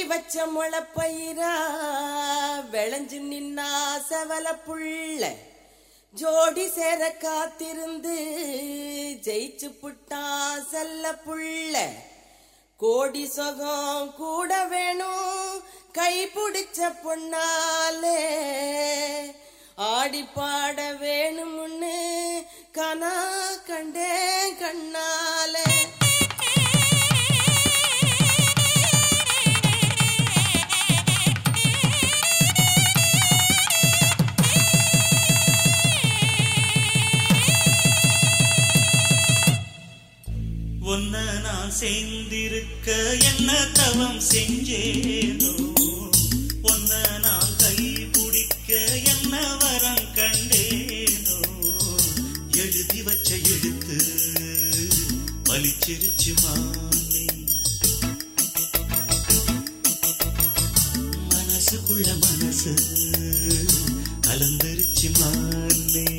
வச்ச முளப்பயிரா விளைஞ்சு நின்னா செவல புள்ள ஜோடி சேர காத்திருந்து ஜெயிச்சு புட்டா செல்ல புள்ள கோடி சொகம் கூட வேணும் கை பிடிச்ச பொண்ணாலே ஆடி பாட வேணும்னு கனா கண்டேன் கண்ணாலே ஒன்ன நான் சேர்ந்திருக்க என்ன தவம் செஞ்சேனோ ஒன்ன நான் கை பிடிக்க என்ன வரம் கண்டேனோ எழுதி வச்ச எழுத்து பலிச்சிருச்சு மானே மனசுக்குள்ள மனசு கலந்துருச்சு மானே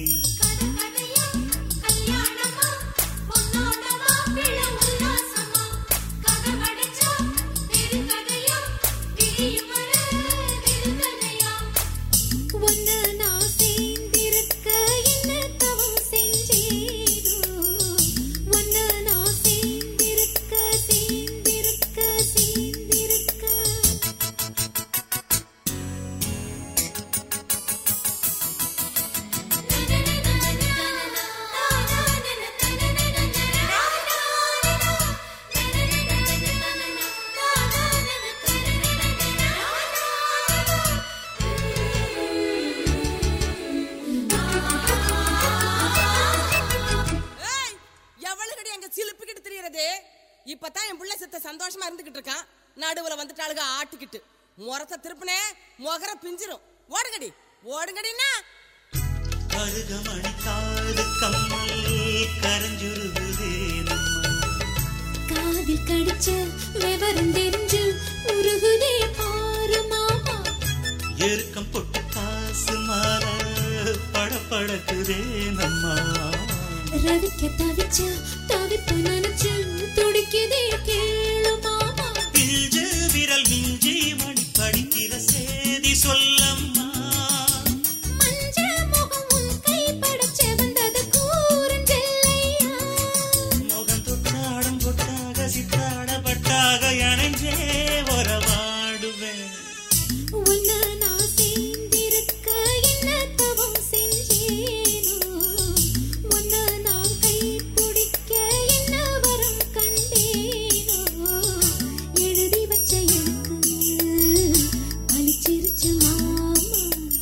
ஏய், எவ்வளவுகடி அங்க சிலுப்பிக்கிட்டு திரியறது இப்பதான் என் புள்ள செத்த சந்தோஷமா இருந்துகிட்டு இருக்கான் நடுவுல வந்துட்டாளுக ஆட்டிக்கிட்டு முறத்தை திருப்பினே முகர பிஞ்சிரும் ஓடுங்கடி ஓடுங்கடின்னா கருகமணி காது கம்மல் கரஞ்சுருகுதே நம்ம காதில் கடிச்ச விவரம் தெரிஞ்சு உருகுதே பாரு மாமா எருக்கம் பொட்டு காசு மாற படபடக்குதே நம்மா ரவிக்க தவிச்ச தவிப்பு நினைச்சு துடிக்குதே கேளு மாமா பிஞ்சு விரல் மிஞ்சி மணி படிக்கிற சேதி சொல்லம்மா மஞ்ச முகம் உன் கை படச்ச வந்தது கூறுஞ்செல்லையா முகம் தொட்டாடம் கொட்டாக சித்தாட பட்டாக இணைஞ்சே உறவாடுவேன் உன்னை நான் சேர்ந்திருக்க என்ன தவம் செஞ்சேனோ உன்னை நான் கை பிடிக்க என்ன வரம் கண்டேனோ எழுதி வச்ச எழுத்து பலிச்சிருச்சு மாமா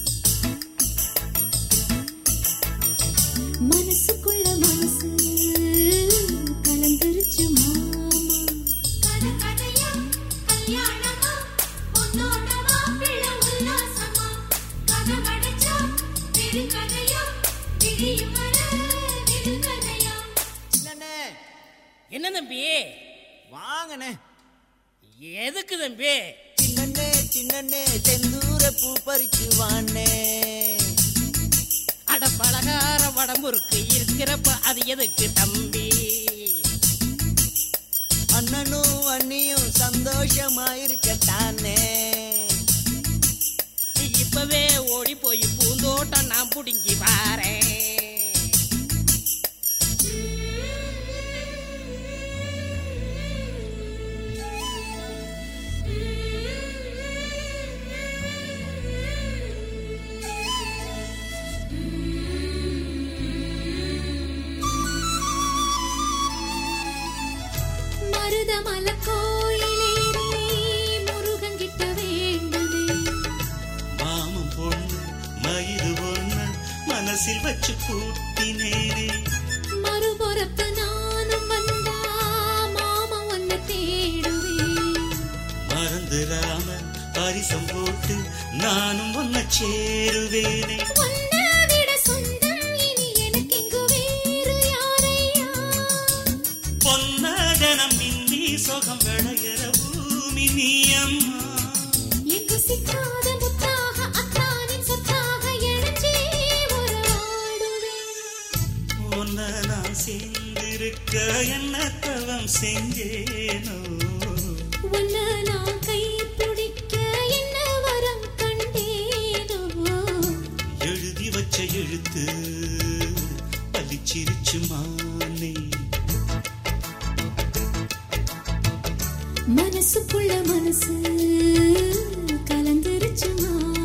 மனசுக்குள்ள மனசு கலந்துருச்சு மாமா கதை கதையா கல்யாணமா உன்னோட மாப்பிள்ளை உல்லாசமா கதை படிச்சா விடு கதையா விடியும் வர விடு கதையா சின்னண்ணே என்ன தம்பி வாங்கண்ணே எதுக்கு தம்பி சின்னண்ணே சின்னண்ணே செந்தூர பூ பறிச்சு வாண்ணே அட பலகார வடமுறுக்கு இருக்கிறப்ப அது எதுக்கு தம்பி அண்ணனும் அண்ணியும் சந்தோஷமா இருக்கத்தானே இப்பவே ஓடி போய் பூந்தோட்டம் நான் புடுங்கி வாரேன் மருதமல கோயிலேறி முருகன் கிட்ட வேண்டுவே மாமன் பொண்ணு மயிறு ஒண்ணு மனசில் வச்சு கூட்டினேனே மறுபுறத்து நானும் வந்தா மாமா உன்னை தேடுவேன் மறந்துடாம பரிசம் போட்டு நானும் ஒன்ன சேருவேனே உன்னை விட சொந்தம் இனி எனக்கு இங்கு வேறு யாரையா பொன்னதனம் மின்னி சொகம் விளையிற பூமி நீ அம்மா எங்கு சிக்காத முத்தாக அத்தானின் சொத்தாக எழுஞ்சே உறவாடுவேன் உன்னை நான் சேர்ந்திருக்க என்ன தவம் செஞ்சேனோ உன்னை நான் கை பிடி புல்லரிச்சு மானே மனசுக்குள்ள மனசு கலந்துருச்சு மாமா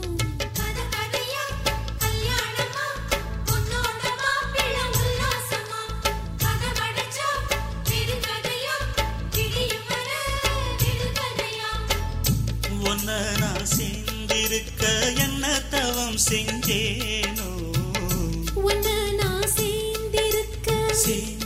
ஒன்ன நான் சேர்ந்திருக்க என்ன தவம் செஞ்சேனோ உன்னை நான் சேர்ந்திருக்க செஞ்சேனோ